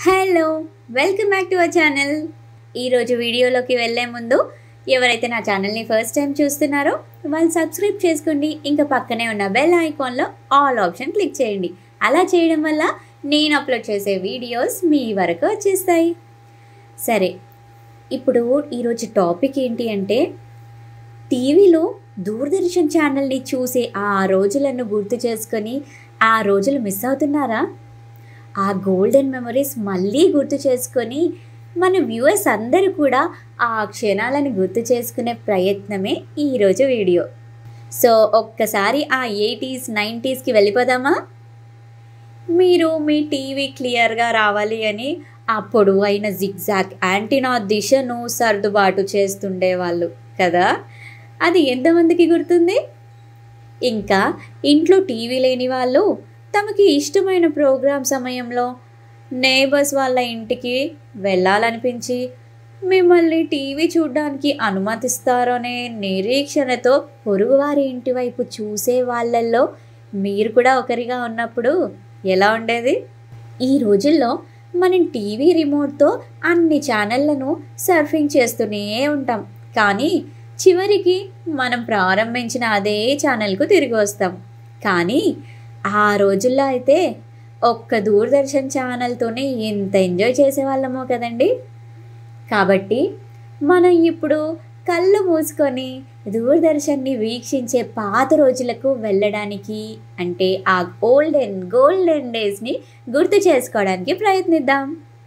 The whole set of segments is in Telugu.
hello welcome back to our channel ఈరోజు వీడియోలోకి వెళ్ళే ముందు ఎవరైతే నా ఛానల్ని ఫస్ట్ టైం చూస్తున్నారో వాళ్ళు సబ్స్క్రైబ్ చేసుకోండి ఇంకా పక్కనే ఉన్న బెల్ ఐకాన్లో ఆల్ ఆప్షన్ క్లిక్ చేయండి అలా చేయడం వల్ల నేను అప్లోడ్ చేసే వీడియోస్ మీ వరకు వచ్చేస్తాయి సరే ఇప్పుడు ఈరోజు టాపిక్ ఏంటి అంటే టీవీలో దూరదర్శన్ ఛానల్ని చూసే ఆ రోజులను గుర్తు చేసుకొని ఆ రోజులు మిస్ అవుతున్నారా ఆ గోల్డెన్ మెమరీస్ మళ్ళీ గుర్తు చేసుకొని మన వ్యూవర్స్ అందరూ కూడా ఆ క్షణాలను గుర్తు చేసుకునే ప్రయత్నమే ఈరోజు వీడియో సో ఒక్కసారి ఆ ఎయిటీస్ నైంటీస్కి వెళ్ళిపోదామా మీరు మీ టీవీ క్లియర్గా రావాలి అని ఆ పొడవైన జిగ్జాగ్ యాంటీనా దిశను సర్దుబాటు చేస్తుండేవాళ్ళు కదా అది ఎంతమందికి గుర్తుంది ఇంకా ఇంట్లో టీవీ లేని వాళ్ళు తమకి ఇష్టమైన ప్రోగ్రాం సమయంలో నేబర్స్ వాళ్ళ ఇంటికి వెళ్ళాలనిపించి మిమ్మల్ని టీవీ చూడడానికి అనుమతిస్తారనే నిరీక్షణతో పొరుగువారి ఇంటి వైపు చూసే వాళ్ళల్లో మీరు కూడా ఒకరిగా ఉన్నప్పుడు ఎలా ఉండేది ఈ రోజుల్లో మనం టీవీ రిమోట్తో అన్ని ఛానళ్లను సర్ఫింగ్ చేస్తూనే ఉంటాం కానీ చివరికి మనం ప్రారంభించిన అదే ఛానల్కు తిరిగి వస్తాం కానీ ఆ రోజుల్లో అయితే ఒక్క దూరదర్శన్ ఛానల్తోనే ఎంత ఎంజాయ్ చేసేవాళ్ళమో కదండి కాబట్టి మనం ఇప్పుడు కళ్ళు మూసుకొని దూరదర్శన్ని వీక్షించే పాత రోజులకు వెళ్ళడానికి అంటే ఆ గోల్డెన్ గోల్డెన్ డేస్ని గుర్తు చేసుకోవడానికి ప్రయత్నిద్దాం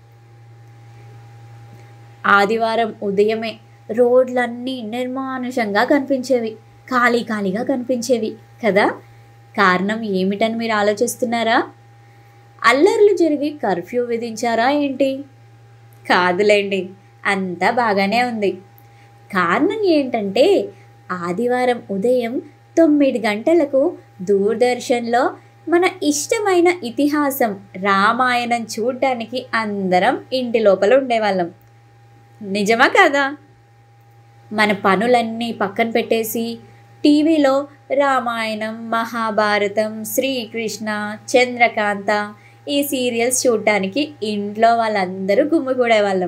ఆదివారం ఉదయమే రోడ్లన్నీ నిర్మానుషంగా కనిపించేవి ఖాళీ ఖాళీగా కనిపించేవి కదా కారణం ఏమిటని మీరు ఆలోచిస్తున్నారా అల్లర్లు జరిగి కర్ఫ్యూ విధించారా ఏంటి కాదులేండి అంతా బాగానే ఉంది కారణం ఏంటంటే ఆదివారం ఉదయం తొమ్మిది గంటలకు దూరదర్శన్లో మన ఇష్టమైన ఇతిహాసం రామాయణం చూడడానికి అందరం ఇంటి లోపల ఉండేవాళ్ళం నిజమా కదా మన పనులన్నీ పక్కన పెట్టేసి టీవీలో రామాయణం మహాభారతం శ్రీకృష్ణ చంద్రకాంత ఈ సీరియల్స్ చూడటానికి ఇంట్లో వాళ్ళందరూ గుమ్మిగూడేవాళ్ళం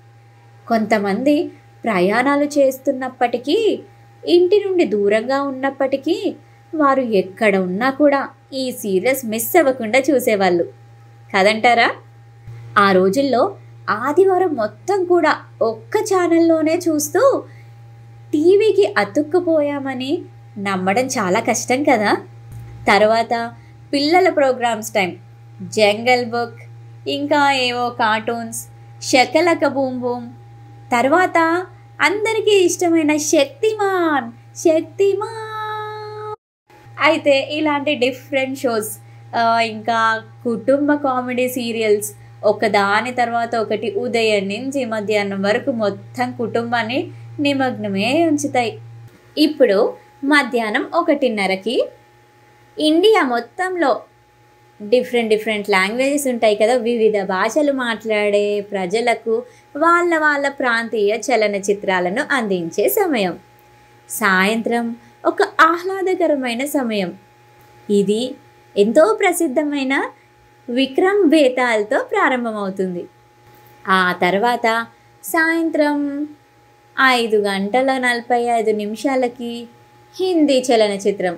కొంతమంది ప్రయాణాలు చేస్తున్నప్పటికీ ఇంటి నుండి దూరంగా ఉన్నప్పటికీ వారు ఎక్కడ ఉన్నా కూడా ఈ సీరియల్స్ మిస్ అవ్వకుండా చూసేవాళ్ళు కదంటారా ఆ రోజుల్లో ఆదివారం మొత్తం కూడా ఒక్క ఛానల్లోనే చూస్తూ టీవీకి అతుక్కుపోయామని నమ్మడం చాలా కష్టం కదా తర్వాత పిల్లల ప్రోగ్రామ్స్ టైం జంగల్ బుక్ ఇంకా ఏవో కార్టూన్స్ శకలక బూమ్ బూమ్ తర్వాత అందరికీ ఇష్టమైన శక్తిమాన్ శక్తిమాన్ అయితే ఇలాంటి డిఫరెంట్ షోస్ ఇంకా కుటుంబ కామెడీ సీరియల్స్ ఒకదాని తర్వాత ఒకటి ఉదయం నుంచి మధ్యాహ్నం వరకు మొత్తం కుటుంబాన్ని నిమగ్నమే ఉంచుతాయి ఇప్పుడు మధ్యాహ్నం ఒకటిన్నరకి ఇండియా మొత్తంలో డిఫరెంట్ డిఫరెంట్ లాంగ్వేజెస్ ఉంటాయి కదా వివిధ భాషలు మాట్లాడే ప్రజలకు వాళ్ళ వాళ్ళ ప్రాంతీయ చలనచిత్రాలను అందించే సమయం సాయంత్రం ఒక ఆహ్లాదకరమైన సమయం ఇది ఎంతో ప్రసిద్ధమైన విక్రమ్ బేతాల్తో ప్రారంభమవుతుంది ఆ తర్వాత సాయంత్రం ఐదు గంటల నలభై ఐదు నిమిషాలకి హిందీ చలనచిత్రం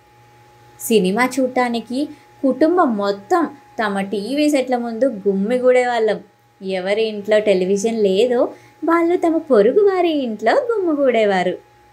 సినిమా చూడటానికి కుటుంబం మొత్తం తమ టీవీ సెట్ల ముందు గుమ్మిగూడే వాళ్ళం ఎవరి ఇంట్లో టెలివిజన్ లేదో వాళ్ళు తమ పొరుగు వారి ఇంట్లో గుమ్మిగూడేవారు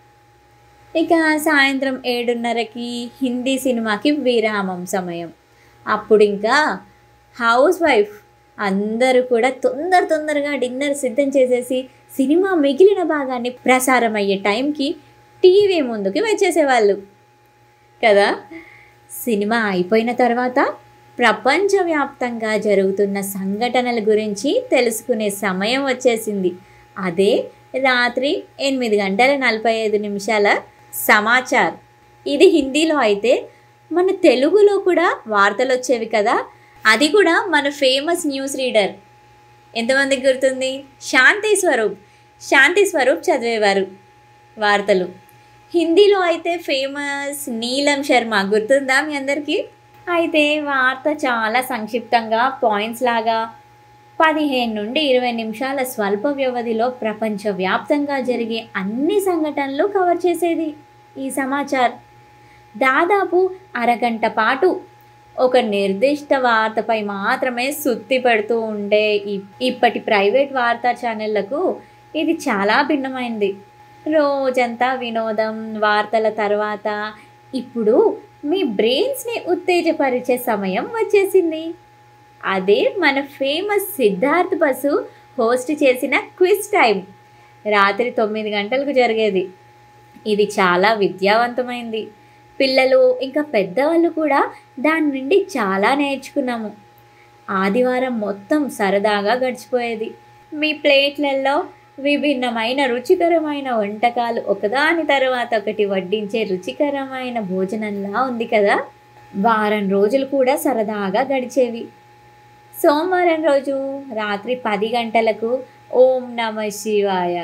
ఇక సాయంత్రం ఏడున్నరకి హిందీ సినిమాకి విరామం సమయం అప్పుడు ఇంకా హౌస్ వైఫ్ అందరూ కూడా తొందర తొందరగా డిన్నర్ సిద్ధం చేసేసి సినిమా మిగిలిన భాగాన్ని ప్రసారం అయ్యే టైంకి టీవీ ముందుకి వచ్చేసేవాళ్ళు కదా సినిమా అయిపోయిన తర్వాత ప్రపంచవ్యాప్తంగా జరుగుతున్న సంఘటనల గురించి తెలుసుకునే సమయం వచ్చేసింది అదే రాత్రి ఎనిమిది గంటల నలభై ఐదు నిమిషాల సమాచార్ ఇది హిందీలో అయితే మన తెలుగులో కూడా వార్తలు వచ్చేవి కదా అది కూడా మన ఫేమస్ న్యూస్ రీడర్ ఎంతమందికి గుర్తుంది శాంతి స్వరూప్ శాంతి స్వరూప్ చదివేవారు వార్తలు హిందీలో అయితే ఫేమస్ నీలం శర్మ గుర్తుందా మీ అందరికీ అయితే వార్త చాలా సంక్షిప్తంగా పాయింట్స్ లాగా పదిహేను నుండి ఇరవై నిమిషాల స్వల్ప వ్యవధిలో ప్రపంచవ్యాప్తంగా జరిగే అన్ని సంఘటనలు కవర్ చేసేది ఈ సమాచార్ దాదాపు అరగంట పాటు ఒక నిర్దిష్ట వార్తపై మాత్రమే సుత్తి పెడుతూ ఉండే ఇ- ఇప్పటి ప్రైవేట్ వార్తా ఛానళ్లకు ఇది చాలా భిన్నమైంది రోజంతా వినోదం వార్తల తర్వాత ఇప్పుడు మీ బ్రెయిన్స్ని ఉత్తేజపరిచే సమయం వచ్చేసింది అదే మన ఫేమస్ సిద్ధార్థ్ బసు హోస్ట్ చేసిన క్విజ్ టైం రాత్రి తొమ్మిది గంటలకు జరిగేది ఇది చాలా విద్యావంతమైంది పిల్లలు ఇంకా పెద్దవాళ్ళు కూడా దాని నుండి చాలా నేర్చుకున్నాము ఆదివారం మొత్తం సరదాగా గడిచిపోయేది మీ ప్లేట్లలో విభిన్నమైన రుచికరమైన వంటకాలు ఒకదాని తర్వాత ఒకటి వడ్డించే రుచికరమైన భోజనంలా ఉంది కదా వారం రోజులు కూడా సరదాగా గడిచేవి సోమవారం రోజు రాత్రి పది గంటలకు ఓం నమ శివాయ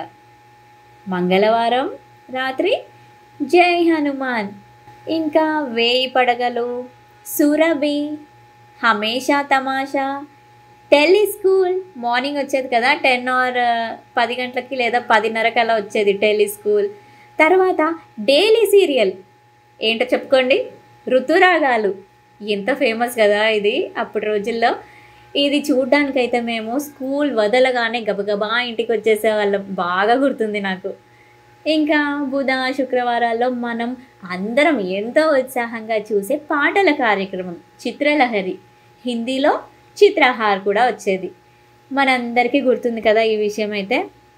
మంగళవారం రాత్రి జై హనుమాన్ ఇంకా వేయి పడగలు సురభి హమేషా తమాషా టెలి స్కూల్ మార్నింగ్ వచ్చేది కదా టెన్ ఆర్ పది గంటలకి లేదా పదిన్నరకి అలా వచ్చేది టెలి స్కూల్ తర్వాత డైలీ సీరియల్ ఏంటో చెప్పుకోండి ఋతురాగాలు ఎంత ఫేమస్ కదా ఇది అప్పటి రోజుల్లో ఇది చూడ్డానికైతే మేము స్కూల్ వదలగానే గబగబా ఇంటికి వచ్చేసే వాళ్ళం బాగా గుర్తుంది నాకు ఇంకా బుధ శుక్రవారాల్లో మనం అందరం ఎంతో ఉత్సాహంగా చూసే పాటల కార్యక్రమం చిత్రలహరి హిందీలో చిత్రహార్ కూడా వచ్చేది మనందరికీ గుర్తుంది కదా ఈ విషయం అయితే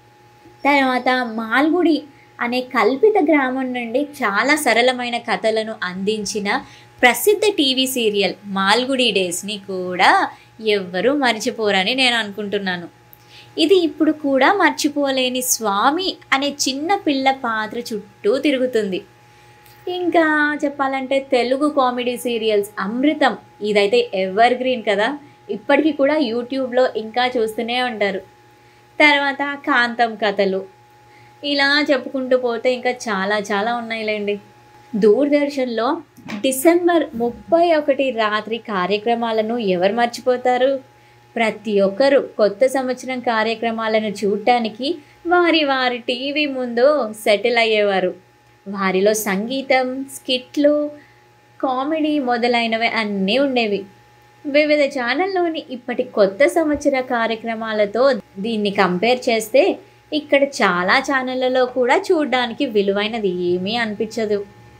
తర్వాత మాల్గుడి అనే కల్పిత గ్రామం నుండి చాలా సరళమైన కథలను అందించిన ప్రసిద్ధ టీవీ సీరియల్ మాల్గుడి డేస్ని కూడా ఎవ్వరూ మర్చిపోరని నేను అనుకుంటున్నాను ఇది ఇప్పుడు కూడా మర్చిపోలేని స్వామి అనే చిన్న పిల్ల పాత్ర చుట్టూ తిరుగుతుంది ఇంకా చెప్పాలంటే తెలుగు కామెడీ సీరియల్స్ అమృతం ఇదైతే ఎవర్ గ్రీన్ కదా ఇప్పటికీ కూడా యూట్యూబ్లో ఇంకా చూస్తూనే ఉంటారు తర్వాత కాంతం కథలు ఇలా చెప్పుకుంటూ పోతే ఇంకా చాలా చాలా ఉన్నాయిలేండి దూరదర్శన్లో డిసెంబర్ ముప్పై ఒకటి రాత్రి కార్యక్రమాలను ఎవరు మర్చిపోతారు ప్రతి ఒక్కరూ కొత్త సంవత్సరం కార్యక్రమాలను చూడటానికి వారి వారి టీవీ ముందు సెటిల్ అయ్యేవారు వారిలో సంగీతం స్కిట్లు కామెడీ మొదలైనవి అన్నీ ఉండేవి వివిధ ఛానల్లోని ఇప్పటి కొత్త సంవత్సర కార్యక్రమాలతో దీన్ని కంపేర్ చేస్తే ఇక్కడ చాలా ఛానళ్ళలో కూడా చూడడానికి విలువైనది ఏమీ అనిపించదు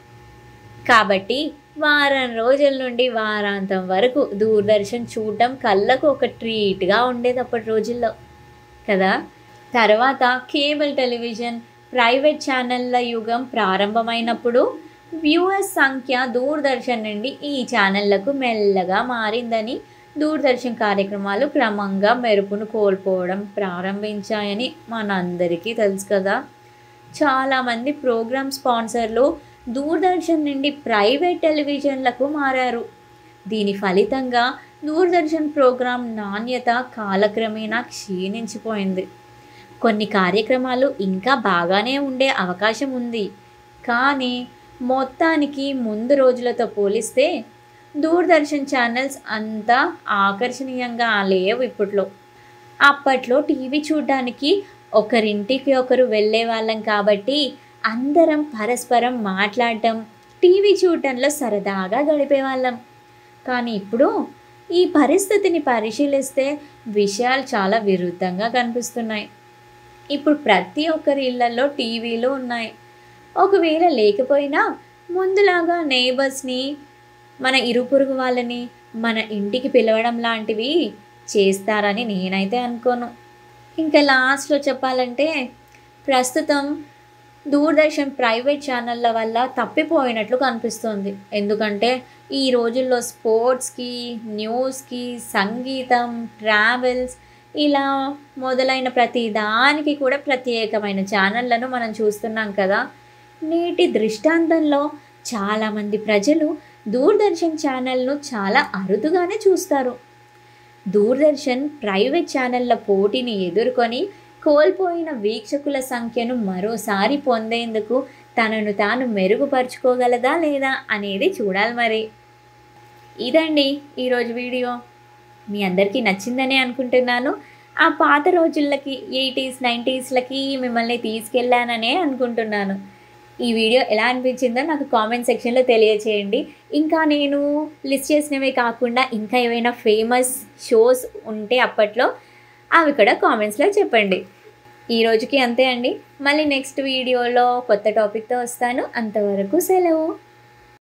కాబట్టి వారం రోజుల నుండి వారాంతం వరకు దూరదర్శన్ చూడడం కళ్ళకు ఒక ట్రీట్గా ఉండేది అప్పటి రోజుల్లో కదా తర్వాత కేబుల్ టెలివిజన్ ప్రైవేట్ ఛానళ్ళ యుగం ప్రారంభమైనప్పుడు వ్యూవర్స్ సంఖ్య దూరదర్శన్ నుండి ఈ ఛానళ్లకు మెల్లగా మారిందని దూరదర్శన్ కార్యక్రమాలు క్రమంగా మెరుపును కోల్పోవడం ప్రారంభించాయని మనందరికీ తెలుసు కదా చాలామంది ప్రోగ్రామ్ స్పాన్సర్లు దూరదర్శన్ నుండి ప్రైవేట్ టెలివిజన్లకు మారారు దీని ఫలితంగా దూరదర్శన్ ప్రోగ్రాం నాణ్యత కాలక్రమేణా క్షీణించిపోయింది కొన్ని కార్యక్రమాలు ఇంకా బాగానే ఉండే అవకాశం ఉంది కానీ మొత్తానికి ముందు రోజులతో పోలిస్తే దూరదర్శన్ ఛానల్స్ అంతా ఆకర్షణీయంగా లేవు ఇప్పట్లో అప్పట్లో టీవీ చూడడానికి ఒకరింటికి ఒకరు వెళ్ళే వాళ్ళం కాబట్టి అందరం పరస్పరం మాట్లాడటం టీవీ చూడటంలో సరదాగా గడిపేవాళ్ళం కానీ ఇప్పుడు ఈ పరిస్థితిని పరిశీలిస్తే విషయాలు చాలా విరుద్ధంగా కనిపిస్తున్నాయి ఇప్పుడు ప్రతి ఒక్కరి ఇళ్లలో టీవీలు ఉన్నాయి ఒకవేళ లేకపోయినా ముందులాగా నేబర్స్ని మన ఇరుపురుగు వాళ్ళని మన ఇంటికి పిలవడం లాంటివి చేస్తారని నేనైతే అనుకోను ఇంకా లాస్ట్లో చెప్పాలంటే ప్రస్తుతం దూరదర్శన్ ప్రైవేట్ ఛానళ్ళ వల్ల తప్పిపోయినట్లు కనిపిస్తుంది ఎందుకంటే ఈ రోజుల్లో స్పోర్ట్స్కి న్యూస్కి సంగీతం ట్రావెల్స్ ఇలా మొదలైన ప్రతి దానికి కూడా ప్రత్యేకమైన ఛానళ్లను మనం చూస్తున్నాం కదా నేటి దృష్టాంతంలో చాలామంది ప్రజలు దూరదర్శన్ ఛానల్ను చాలా అరుదుగానే చూస్తారు దూరదర్శన్ ప్రైవేట్ ఛానళ్ల పోటీని ఎదుర్కొని కోల్పోయిన వీక్షకుల సంఖ్యను మరోసారి పొందేందుకు తనను తాను మెరుగుపరుచుకోగలదా లేదా అనేది చూడాలి మరి ఇదండి ఈరోజు వీడియో మీ అందరికీ నచ్చిందనే అనుకుంటున్నాను ఆ పాత రోజులకి ఎయిటీస్ నైంటీస్లకి మిమ్మల్ని తీసుకెళ్ళాననే అనుకుంటున్నాను ఈ వీడియో ఎలా అనిపించిందో నాకు కామెంట్ సెక్షన్లో తెలియచేయండి ఇంకా నేను లిస్ట్ చేసినవే కాకుండా ఇంకా ఏవైనా ఫేమస్ షోస్ ఉంటే అప్పట్లో అవి కూడా కామెంట్స్లో చెప్పండి ఈ రోజుకి అంతే అండి మళ్ళీ నెక్స్ట్ వీడియోలో కొత్త టాపిక్తో వస్తాను అంతవరకు సెలవు